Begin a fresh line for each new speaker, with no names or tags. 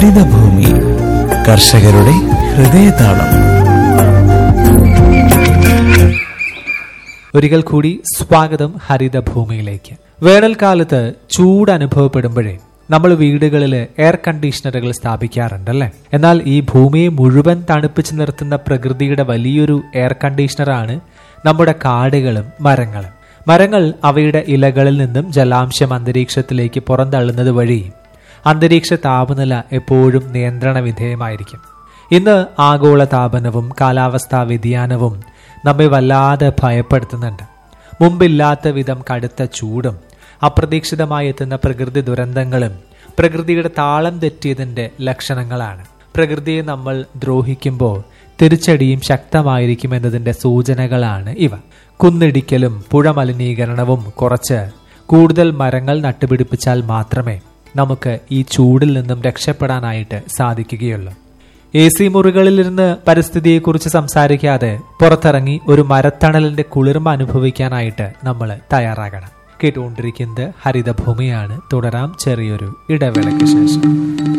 ഹരിതഭൂമി കർഷകരുടെ ഹൃദയതാളം
ഒരിക്കൽ കൂടി സ്വാഗതം ഹരിതഭൂമിയിലേക്ക് വേനൽക്കാലത്ത് ചൂട് അനുഭവപ്പെടുമ്പോഴേ നമ്മൾ വീടുകളിൽ എയർ കണ്ടീഷണറുകൾ സ്ഥാപിക്കാറുണ്ടല്ലേ എന്നാൽ ഈ ഭൂമിയെ മുഴുവൻ തണുപ്പിച്ചു നിർത്തുന്ന പ്രകൃതിയുടെ വലിയൊരു എയർ കണ്ടീഷണറാണ് നമ്മുടെ കാടുകളും മരങ്ങളും മരങ്ങൾ അവയുടെ ഇലകളിൽ നിന്നും ജലാംശം അന്തരീക്ഷത്തിലേക്ക് പുറന്തള്ളുന്നത് വഴി അന്തരീക്ഷ താപനില എപ്പോഴും നിയന്ത്രണ വിധേയമായിരിക്കും ഇന്ന് ആഗോള താപനവും കാലാവസ്ഥാ വ്യതിയാനവും നമ്മെ വല്ലാതെ ഭയപ്പെടുത്തുന്നുണ്ട് മുമ്പില്ലാത്ത വിധം കടുത്ത ചൂടും അപ്രതീക്ഷിതമായി എത്തുന്ന പ്രകൃതി ദുരന്തങ്ങളും പ്രകൃതിയുടെ താളം തെറ്റിയതിന്റെ ലക്ഷണങ്ങളാണ് പ്രകൃതിയെ നമ്മൾ ദ്രോഹിക്കുമ്പോൾ തിരിച്ചടിയും ശക്തമായിരിക്കും എന്നതിന്റെ സൂചനകളാണ് ഇവ കുന്നിടിക്കലും പുഴ മലിനീകരണവും കുറച്ച് കൂടുതൽ മരങ്ങൾ നട്ടുപിടിപ്പിച്ചാൽ മാത്രമേ നമുക്ക് ഈ ചൂടിൽ നിന്നും രക്ഷപ്പെടാനായിട്ട് സാധിക്കുകയുള്ളൂ എ സി മുറികളിലിരുന്ന് പരിസ്ഥിതിയെക്കുറിച്ച് സംസാരിക്കാതെ പുറത്തിറങ്ങി ഒരു മരത്തണലിന്റെ കുളിർമ അനുഭവിക്കാനായിട്ട് നമ്മൾ തയ്യാറാകണം കേട്ടുകൊണ്ടിരിക്കുന്നത് ഹരിതഭൂമിയാണ് തുടരാം ചെറിയൊരു ഇടവേളയ്ക്ക് ശേഷം